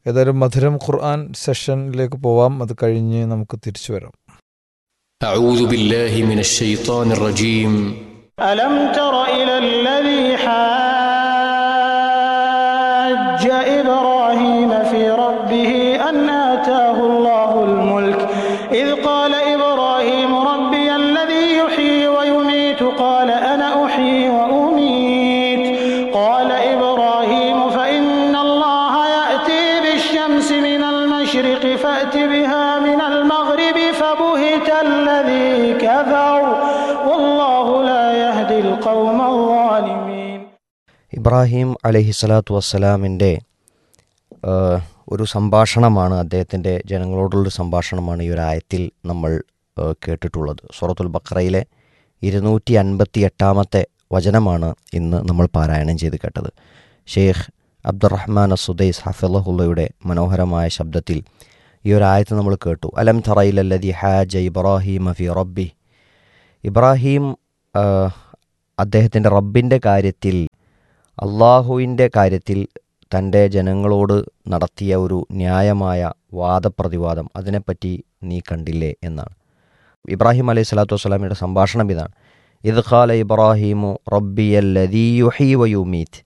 ഏതായാലും മധുരം ഖുർആൻ സെഷനിലേക്ക് പോവാം അത് കഴിഞ്ഞ് നമുക്ക് തിരിച്ചു വരാം أعوذ بالله من الشيطان الرجيم ألم تر إلى الذي حاج إبراهيم في ربه أن آتاه الله الملك إذ قال إبراهيم ربي الذي يحيي ويميت قال أنا أحيي وأميت قال إبراهيم فإن الله يأتي بالشمس من المشرق فأت بها من المغرب فبهت الذي كفر والله لا يهدي القوم الظالمين ഇബ്രാഹിം അലഹിസ്വലാത്തു വസ്സലാമിൻ്റെ ഒരു സംഭാഷണമാണ് അദ്ദേഹത്തിൻ്റെ ജനങ്ങളോടുള്ളൊരു സംഭാഷണമാണ് ഈ ഒരു ആയത്തിൽ നമ്മൾ ആ, കേട്ടിട്ടുള്ളത് സൂറത്തുൽ ബക്രയിലെ ഇരുന്നൂറ്റി അൻപത്തി എട്ടാമത്തെ വചനമാണ് ഇന്ന് നമ്മൾ പാരായണം ചെയ്ത് കേട്ടത് ഷെയ്ഖ് അബ്ദുറഹ്മാൻ അസുദൈസ് ഹഫിളഹുല്ലയുടെ മനോഹരമായ ശബ്ദത്തിൽ ഈ ഒരു ആയത്ത് നമ്മൾ കേട്ടു അലം തറയിലല്ലതി ഹാജ ഇബ്രാഹിം ഫി റബ്ബി ഇബ്രാഹിം ആ, അദ്ദേഹത്തിൻ്റെ റബ്ബിൻ്റെ കാര്യത്തിൽ അള്ളാഹുവിൻ്റെ കാര്യത്തിൽ തൻ്റെ ജനങ്ങളോട് നടത്തിയ ഒരു ന്യായമായ വാദപ്രതിവാദം അതിനെപ്പറ്റി നീ കണ്ടില്ലേ എന്നാണ് ഇബ്രാഹിം അലൈഹി സ്വലാത്തു വസ്സലാമിയുടെ സംഭാഷണം ഇതാണ് ഇത് ഖാല ഇബ്രാഹിമു റബ്ബിയല്ലദീ യുഹീ വയുമീത്ത്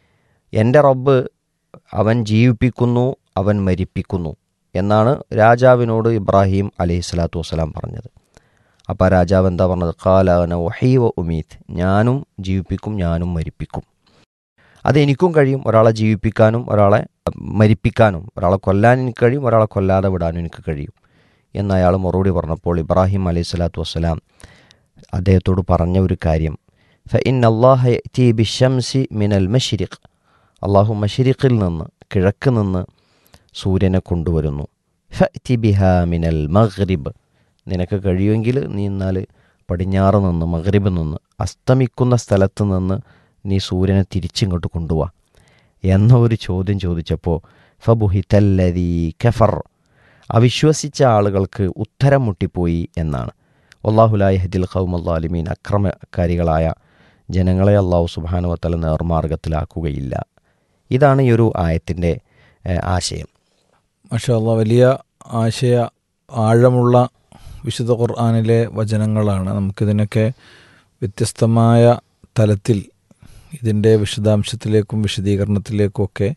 എൻ്റെ റബ്ബ് അവൻ ജീവിപ്പിക്കുന്നു അവൻ മരിപ്പിക്കുന്നു എന്നാണ് രാജാവിനോട് ഇബ്രാഹിം അലൈഹി സ്വലാത്തു വസ്സലാം പറഞ്ഞത് അപ്പോൾ ആ രാജാവ് എന്താ പറഞ്ഞത് ഖാലാന വഹീ വ ഉമീത്ത് ഞാനും ജീവിപ്പിക്കും ഞാനും മരിപ്പിക്കും അതെനിക്കും കഴിയും ഒരാളെ ജീവിപ്പിക്കാനും ഒരാളെ മരിപ്പിക്കാനും ഒരാളെ കൊല്ലാൻ എനിക്ക് കഴിയും ഒരാളെ കൊല്ലാതെ വിടാനും എനിക്ക് കഴിയും എന്ന് അയാൾ മറുപടി പറഞ്ഞപ്പോൾ ഇബ്രാഹിം അലൈഹി സ്വലാത്തു വസ്സലാം അദ്ദേഹത്തോട് പറഞ്ഞ ഒരു കാര്യം ഫ ഇൻ അള്ളാഹ തി ബിഷംസി മിനൽ മഷിരിഖ് അള്ളാഹു മഷിരിഖിൽ നിന്ന് കിഴക്ക് നിന്ന് സൂര്യനെ കൊണ്ടുവരുന്നു ഫ തി ബിഹ മിനൽ മഗ്രിബ് നിനക്ക് കഴിയുമെങ്കിൽ നീ എന്നാൽ പടിഞ്ഞാറ് നിന്ന് മഗ്രിബ് നിന്ന് അസ്തമിക്കുന്ന സ്ഥലത്ത് നിന്ന് നീ സൂര്യനെ തിരിച്ചിങ്ങോട്ട് കൊണ്ടുപോവാ എന്ന ഒരു ചോദ്യം ചോദിച്ചപ്പോൾ ഫബുഹിതല്ലതീ കഫർ അവിശ്വസിച്ച ആളുകൾക്ക് ഉത്തരം മുട്ടിപ്പോയി എന്നാണ് അള്ളാഹുലായി ഹദിൽ ഖൗമല്ലാലിമീൻ അക്രമകാരികളായ ജനങ്ങളെ അള്ളാഹു സുബാനുവത്തല നേർമാർഗത്തിലാക്കുകയില്ല ഇതാണ് ഈ ഒരു ആയത്തിൻ്റെ ഏഹ്, ആശയം മഷാല്ല വലിയ ആശയ ആഴമുള്ള വിശുദ്ധ ഖുർആാനിലെ വചനങ്ങളാണ് നമുക്കിതിനൊക്കെ വ്യത്യസ്തമായ തലത്തിൽ ഇതിൻ്റെ വിശദാംശത്തിലേക്കും വിശദീകരണത്തിലേക്കും ഒക്കെ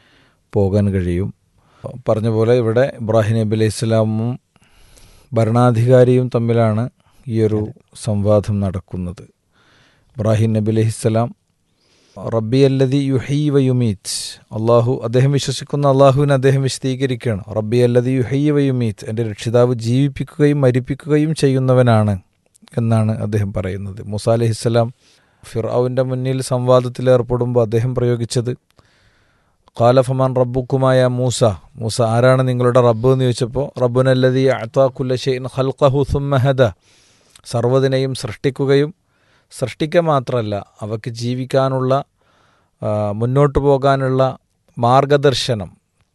പോകാൻ കഴിയും പറഞ്ഞ പോലെ ഇവിടെ ഇബ്രാഹിം നബി അലൈഹി സ്വലാമും ഭരണാധികാരിയും തമ്മിലാണ് ഈ ഒരു സംവാദം നടക്കുന്നത് ഇബ്രാഹിം നബി അലൈഹിസ്സലാം റബ്ബി അല്ലതി യുഹൈ വയുമീത്ത് അള്ളാഹു അദ്ദേഹം വിശ്വസിക്കുന്ന അള്ളാഹുവിനെ അദ്ദേഹം വിശദീകരിക്കുകയാണ് റബ്ബി അല്ലതി യുഹൈ വയുമീത്ത് എൻ്റെ രക്ഷിതാവ് ജീവിപ്പിക്കുകയും മരിപ്പിക്കുകയും ചെയ്യുന്നവനാണ് എന്നാണ് അദ്ദേഹം പറയുന്നത് മുസ അലഹിസ്സലാം ഫിർഔവിൻ്റെ മുന്നിൽ സംവാദത്തിൽ ഏർപ്പെടുമ്പോൾ അദ്ദേഹം പ്രയോഗിച്ചത് ഖാലഫമാൻ റബ്ബുക്കുമായ മൂസ മൂസ ആരാണ് നിങ്ങളുടെ റബ്ബ് എന്ന് ചോദിച്ചപ്പോൾ റബ്ബുനല്ലതി അത്താഖുല്ല ഷെയ്ൻ ഖൽഖഹു സുമ്മഹദ സർവ്വതിനെയും സൃഷ്ടിക്കുകയും സൃഷ്ടിക്കുക മാത്രമല്ല അവയ്ക്ക് ജീവിക്കാനുള്ള ആ, മുന്നോട്ട് പോകാനുള്ള മാർഗദർശനം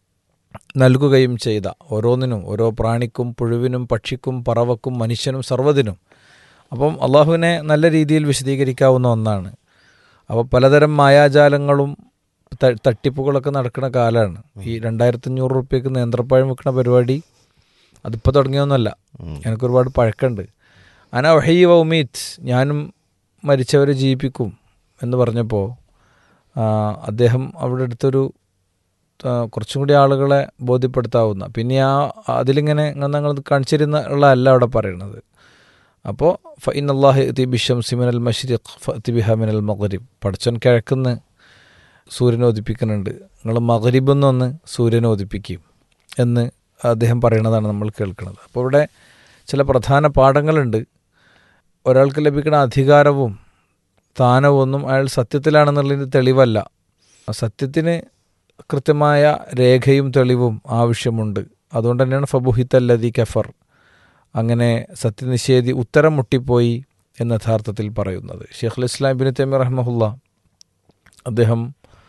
നൽകുകയും ചെയ്ത ഓരോന്നിനും ഓരോ പ്രാണിക്കും പുഴുവിനും പക്ഷിക്കും പറവക്കും മനുഷ്യനും സർവ്വതിനും അപ്പം അള്ളാഹുവിനെ നല്ല രീതിയിൽ വിശദീകരിക്കാവുന്ന ഒന്നാണ് അപ്പോൾ പലതരം മായാജാലങ്ങളും ത- തട്ടിപ്പുകളൊക്കെ നടക്കുന്ന കാലമാണ് ഈ രണ്ടായിരത്തി അഞ്ഞൂറ് റുപ്യക്ക് നേന്ത്രപ്പഴം വെക്കുന്ന പരിപാടി അതിപ്പോൾ തുടങ്ങിയൊന്നുമല്ല എനിക്ക് ഒരുപാട് പഴക്കമുണ്ട് അന വഹീ വൗമീത്ത് ഞാനും മരിച്ചവരെ ജീവിപ്പിക്കും എന്ന് പറഞ്ഞപ്പോൾ ആ, അദ്ദേഹം അവിടെ അടുത്തൊരു ആ, കുറച്ചും കൂടി ആളുകളെ ബോധ്യപ്പെടുത്താവുന്ന പിന്നെ ആ അതിലിങ്ങനെ നിങ്ങൾ കാണിച്ചിരുന്ന ഉള്ള അല്ല അവിടെ പറയണത് അപ്പോൾ ഫൈൻ അള്ളാഹി തി ബിഷം സിമിനൽ മഷ്രിഖ് ഫത്തി ബിഹ മിനൽ മഗ്രിബ് പടച്ചോൻ കിഴക്കുന്ന് സൂര്യനെ ഉദിപ്പിക്കുന്നുണ്ട് നിങ്ങൾ മഗ്രിബ് എന്നൊന്ന് സൂര്യനെ ഉദിപ്പിക്കും എന്ന് അദ്ദേഹം പറയണതാണ് നമ്മൾ കേൾക്കുന്നത് അപ്പോൾ ഇവിടെ ചില പ്രധാന പാഠങ്ങളുണ്ട് ഒരാൾക്ക് ലഭിക്കുന്ന അധികാരവും സ്ഥാനവും ഒന്നും അയാൾ സത്യത്തിലാണെന്നുള്ളതിന് തെളിവല്ല സത്യത്തിന് കൃത്യമായ രേഖയും തെളിവും ആവശ്യമുണ്ട് അതുകൊണ്ട് തന്നെയാണ് ഫബുഹിത്തല്ലതി കഫർ അങ്ങനെ സത്യനിഷേധി ഉത്തരം മുട്ടിപ്പോയി എന്ന് യഥാർത്ഥത്തിൽ പറയുന്നത് ഷെയ്ഖുൽ ഇസ്ലാം ബിൻ തൈമി റഹ്മഹുല്ല അദ്ദേഹം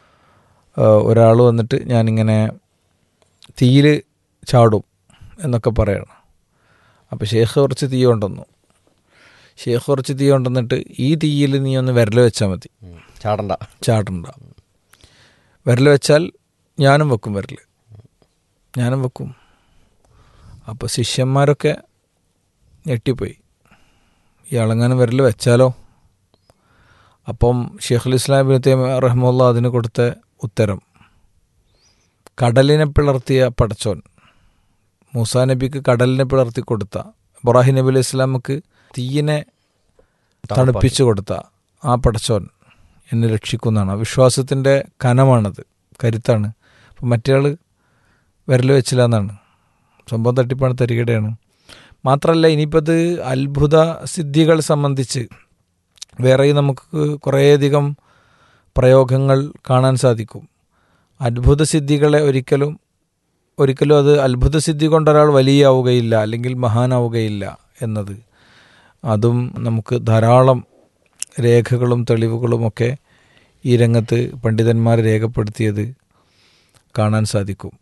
ഒരാൾ വന്നിട്ട് ഞാനിങ്ങനെ തീയിൽ ചാടും എന്നൊക്കെ പറയണം അപ്പോൾ ഷേഖ് കുറച്ച് തീ കൊണ്ടുവന്നു ഷേഖ് കുറച്ച് തീ കൊണ്ടുവന്നിട്ട് ഈ തീയിൽ നീ ഒന്ന് വിരൽ വെച്ചാൽ മതി ചാടണ്ട ചാടണ്ട വിരൽ വെച്ചാൽ ഞാനും വെക്കും വിരൽ ഞാനും വെക്കും അപ്പോൾ ശിഷ്യന്മാരൊക്കെ ഞെട്ടിപ്പോയി ഇയാളെങ്ങാനും വിരൽ വെച്ചാലോ അപ്പം ഷെയ്ഖുൽ ഇസ്ലാം ബിൻ തൈമിയ റഹ്മുല്ല അതിന് കൊടുത്ത ഉത്തരം കടലിനെ പിളർത്തിയ പടച്ചോൻ മൂസാ നബിക്ക് കടലിനെ പിളർത്തി കൊടുത്ത ഇബ്രാഹിം നബി അലൈഹി ഇസ്ലാമക്ക് തീയിനെ തണുപ്പിച്ചു കൊടുത്ത ആ പടച്ചോൻ എന്നെ രക്ഷിക്കുന്നതാണ് വിശ്വാസത്തിൻ്റെ കനമാണത് കരുത്താണ് അപ്പം മറ്റേ വിരൽ വെച്ചില്ല എന്നാണ് സംഭവം തട്ടിപ്പാണ് തരികടയാണ് മാത്രമല്ല ഇനിയിപ്പോൾ ഇത് അത്ഭുത സിദ്ധികൾ സംബന്ധിച്ച് വേറെയും നമുക്ക് കുറേയധികം പ്രയോഗങ്ങൾ കാണാൻ സാധിക്കും അത്ഭുത സിദ്ധികളെ ഒരിക്കലും ഒരിക്കലും അത് അത്ഭുത സിദ്ധി കൊണ്ട് ഒരാൾ വലിയാവുകയില്ല അല്ലെങ്കിൽ മഹാനാവുകയില്ല എന്നത് അതും നമുക്ക് ധാരാളം രേഖകളും തെളിവുകളുമൊക്കെ ഈ രംഗത്ത് പണ്ഡിതന്മാർ രേഖപ്പെടുത്തിയത് കാണാൻ സാധിക്കും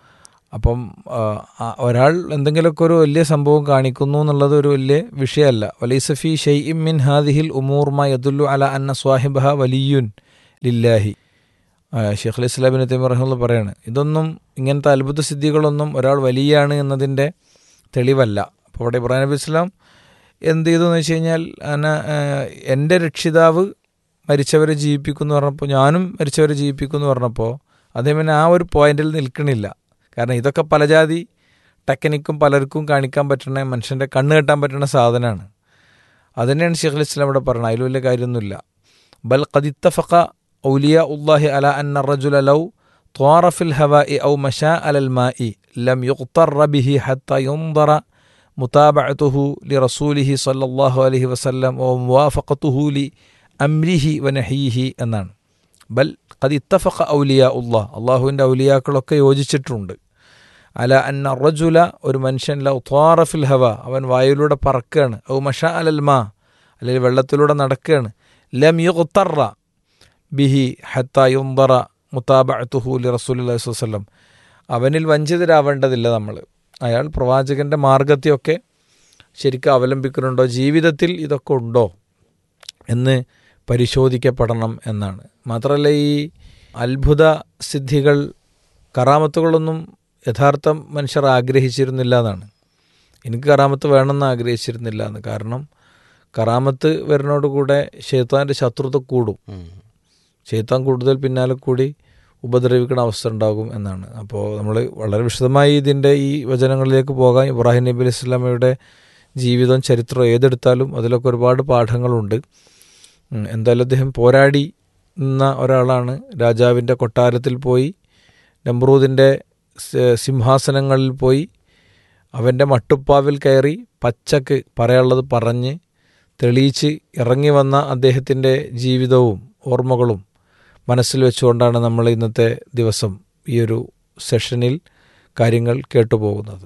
അപ്പം ആ, ആ, ഒരാൾ എന്തെങ്കിലുമൊക്കെ ഒരു വലിയ സംഭവം കാണിക്കുന്നു എന്നുള്ളത് ഒരു വലിയ വിഷയമല്ല വലൈസഫി ഷെയ് മിൻ ഹാദിഹിൽ ഉമൂർമ യദുല്ലു അല അന്ന സ്വാഹിബഹ വലിയുൻ ലില്ലാഹി ആ, ഷെയ്ഖ് അലി ഇസ്ലാബിൻ തൈമ റഹ്മുള്ള പറയാണ് ഇതൊന്നും ഇങ്ങനത്തെ അത്ഭുത സിദ്ധികളൊന്നും ഒരാൾ വലിയാണ് എന്നതിൻ്റെ തെളിവല്ല അപ്പോൾ ഇവിടെ ഇബ്രാഹിം നബി ഇസ്ലാം എന്ത് ചെയ്തു എന്ന് വെച്ച് കഴിഞ്ഞാൽ അന എൻ്റെ രക്ഷിതാവ് മരിച്ചവരെ ജീവിപ്പിക്കുമെന്ന് പറഞ്ഞപ്പോൾ ഞാനും മരിച്ചവരെ ജീവിപ്പിക്കുമെന്ന് പറഞ്ഞപ്പോൾ അതേപോലെ ആ ഒരു പോയിന്റിൽ നിൽക്കണില്ല കാരണം ഇതൊക്കെ പലജാതി ടെക്നിക്കും പലർക്കും കാണിക്കാൻ പറ്റുന്ന മനുഷ്യൻ്റെ കണ്ണ് കെട്ടാൻ പറ്റുന്ന സാധനമാണ് അതുതന്നെയാണ് ഷെയ്ഖ് ഇസ്ലാം ഇവിടെ പറയുന്നത് അതിൽ വലിയ കാര്യമൊന്നുമില്ല ബൽ ഖദിത്തഫഖ ഔലിയ ഉല്ലാഹി അല അന്ന റജുല ലൗ طار في الهواء أو مشى على الماء لم يغتر به حتى ينظر متابعته لرسوله صلى الله عليه وسلم وموافقته لأمره ونهيه എന്നാണ് ബൽ ഖദ് ഇത്തഫഖ ഔലിയ ഉള്ളാഹ് അള്ളാഹുവിൻ്റെ ഔലിയാക്കളൊക്കെ യോജിച്ചിട്ടുണ്ട് അല അന്ന റജുല ഒരു മനുഷ്യൻ ലൗ ത്വാറഫിൽ ഹവ അവൻ വായുവിലൂടെ പറക്കുകയാണ് ഔ മഷ അലൽ മാ അല്ലെങ്കിൽ വെള്ളത്തിലൂടെ നടക്കുകയാണ് ലം യുത്തറ ബിഹി ഹത്ത യുന്തറ മുത്താബഅത്തുഹു ലി റസൂലി വസ്ലം അവനിൽ വഞ്ചിതരാവേണ്ടതില്ല നമ്മൾ അയാൾ പ്രവാചകൻ്റെ മാർഗത്തെയൊക്കെ ശരിക്കും അവലംബിക്കുന്നുണ്ടോ ജീവിതത്തിൽ ഇതൊക്കെ ഉണ്ടോ എന്ന് പരിശോധിക്കപ്പെടണം എന്നാണ് മാത്രമല്ല ഈ അത്ഭുത സിദ്ധികൾ കറാമത്തുകളൊന്നും യഥാർത്ഥ മനുഷ്യർ ആഗ്രഹിച്ചിരുന്നില്ല എന്നാണ് എനിക്ക് കറാമത്ത് വേണമെന്ന് ആഗ്രഹിച്ചിരുന്നില്ല എന്ന് കാരണം കറാമത്ത് വരുന്നതോടുകൂടെ ഷെയ്ത്താൻ്റെ ശത്രുത കൂടും ഷെയ്ത്താൻ കൂടുതൽ പിന്നാലെ കൂടി ഉപദ്രവിക്കുന്ന അവസ്ഥ ഉണ്ടാകും എന്നാണ് അപ്പോൾ നമ്മൾ വളരെ വിശദമായി ഇതിൻ്റെ ഈ വചനങ്ങളിലേക്ക് പോകാൻ ഇബ്രാഹിം നബി അലൈഹി സ്വലാമയുടെ ജീവിതം ചരിത്രം ഏതെടുത്താലും അതിലൊക്കെ ഒരുപാട് പാഠങ്ങളുണ്ട് ഉം, എന്തായാലും അദ്ദേഹം പോരാടി നിന്ന ഒരാളാണ് രാജാവിൻ്റെ കൊട്ടാരത്തിൽ പോയി നമ്രൂദിൻ്റെ സ- സിംഹാസനങ്ങളിൽ പോയി അവൻ്റെ മട്ടുപ്പാവിൽ കയറി പച്ചക്ക് പറയാനുള്ളത് പറഞ്ഞ് തെളിയിച്ച് ഇറങ്ങി വന്ന അദ്ദേഹത്തിൻ്റെ ജീവിതവും ഓർമ്മകളും മനസ്സിൽ വെച്ചുകൊണ്ടാണ് നമ്മൾ ഇന്നത്തെ ദിവസം ഈ ഒരു സെഷനിൽ കാര്യങ്ങൾ കേട്ടുപോകുന്നത്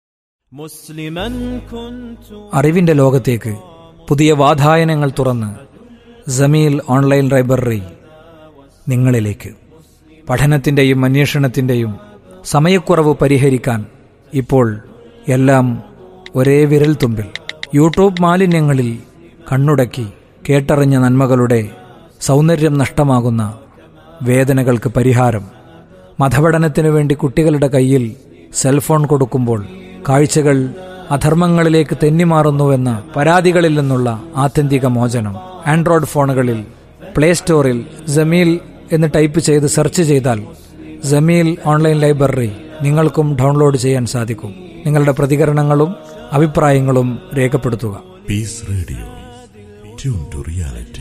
مسلما كنت അറിവിന്റെ ലോകത്തേക്ക് പുതിയ വാതായനങ്ങൾ തുറന്ന് ജമീൽ ഓൺലൈൻ ലൈബ്രറി നിങ്ങളിലേക്ക് പഠനത്തിൻ്റെയും അന്വേഷണത്തിൻ്റെയും സമയക്കുറവ് പരിഹരിക്കാൻ ഇപ്പോൾ എല്ലാം ഒരേ വിരൽ തുമ്പിൽ യൂട്യൂബ് മാലിന്യങ്ങളിൽ കണ്ണുടക്കി കേട്ടറിഞ്ഞ നന്മകളുടെ സൗന്ദര്യം നഷ്ടമാകുന്ന വേദനകൾക്ക് പരിഹാരം മതപഠനത്തിനു വേണ്ടി കുട്ടികളുടെ കയ്യിൽ സെൽഫോൺ കൊടുക്കുമ്പോൾ കാഴ്ചകൾ അധർമ്മങ്ങളിലേക്ക് തെന്നിമാറുന്നുവെന്ന പരാതികളിൽ നിന്നുള്ള ആത്യന്തിക മോചനം ആൻഡ്രോയിഡ് ഫോണുകളിൽ പ്ലേ സ്റ്റോറിൽ ജമീൽ എന്ന് ടൈപ്പ് ചെയ്ത് സെർച്ച് ചെയ്താൽ ജമീൽ ഓൺലൈൻ ലൈബ്രറി നിങ്ങൾക്കും ഡൗൺലോഡ് ചെയ്യാൻ സാധിക്കും നിങ്ങളുടെ പ്രതികരണങ്ങളും അഭിപ്രായങ്ങളും രേഖപ്പെടുത്തുക Peace Radio. Tune to reality.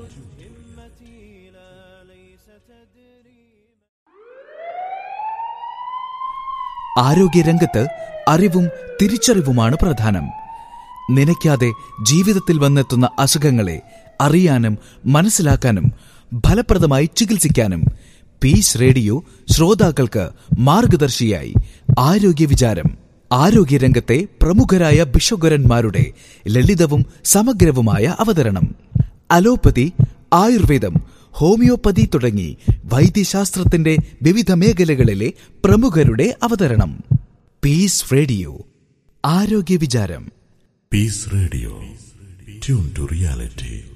ആരോഗ്യരംഗത്ത് അറിവും തിരിച്ചറിവുമാണ് പ്രധാനം നനയ്ക്കാതെ ജീവിതത്തിൽ വന്നെത്തുന്ന അസുഖങ്ങളെ അറിയാനും മനസ്സിലാക്കാനും ഫലപ്രദമായി ചികിത്സിക്കാനും പീസ് റേഡിയോ ശ്രോതാക്കൾക്ക് മാർഗദർശിയായി ആരോഗ്യ വിചാരം ആരോഗ്യരംഗത്തെ പ്രമുഖരായ ബിഷഗുരന്മാരുടെ ലളിതവും സമഗ്രവുമായ അവതരണം അലോപ്പതി ആയുർവേദം ഹോമിയോപ്പതി തുടങ്ങി വൈദ്യശാസ്ത്രത്തിന്റെ വിവിധ മേഖലകളിലെ പ്രമുഖരുടെ അവതരണം പീസ് റേഡിയോ ആരോഗ്യ വിചാരം Peace Radio. Tune to reality.